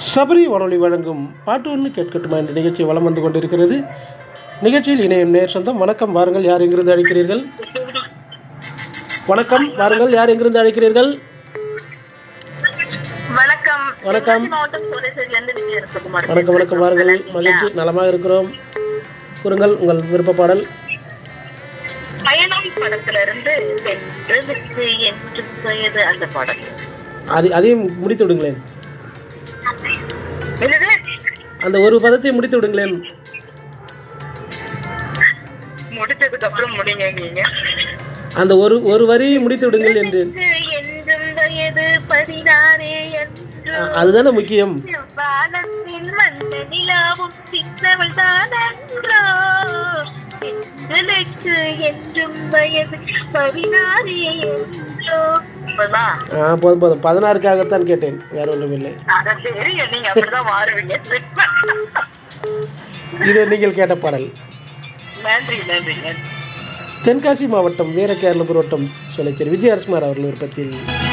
சபரி வானொலி வழங்கும் பாட்டு ஒன்று கேட்கட்டுமா என்ற நிகழ்ச்சி வலம் வந்து கொண்டிருக்கிறது நிகழ்ச்சியில் இணையும் நேர் சொந்தம் வணக்கம் வாருங்கள் யார் எங்கிருந்து அழைக்கிறீர்கள் வணக்கம் வாருங்கள் யார் எங்கிருந்து அழைக்கிறீர்கள் வணக்கம் வணக்கம். தென்காசி மாவட்டம் சோழேஸ்வரில இருந்து விஜயரசகுமார் வணக்கம் வணக்கம் வாருங்கள் மகிழ்ச்சி நலமாக இருக்கிறோம் கூறுங்கள் உங்கள் விருப்ப பாடல் பயணம் படத்துல இருந்து வென்றதுக்கு என்று வயது அந்த பாடல் அது அதையும் முடித்து விடுங்களேன் என்னது அந்த ஒரு பதத்தை முடித்து விடுங்களேன் முடிச்சதுக்கு அப்புறம் முடிங்க நீங்க அந்த ஒரு ஒரு வரி முடித்து விடுங்கள் என்று என்றும் வயது பதினாறே என்று அ- அதுதானே முக்கியம் வானத்தில் வந்த நிலாவும் சின்னவள் தான் அன்றோ எங்களுக்கு என்றும் வயது பதினாறே என்றோ போதுமா? ஆ போதும் போதும் பதினாறுக்காகத்தான் கேட்டேன் வேற ஒன்றும் இல்லை அதான் தெரியும் நீங்க அப்படிதான் மாறுவீங்க இது நீங்கள் கேட்ட பாடல் நன்றி நன்றி நன்றி தென்காசி மாவட்டம் வீரகேரளபுரம் வட்டம் சொலைச்சேரி விஜய அரசுமார் அவர்கள் விருப்பத்தில்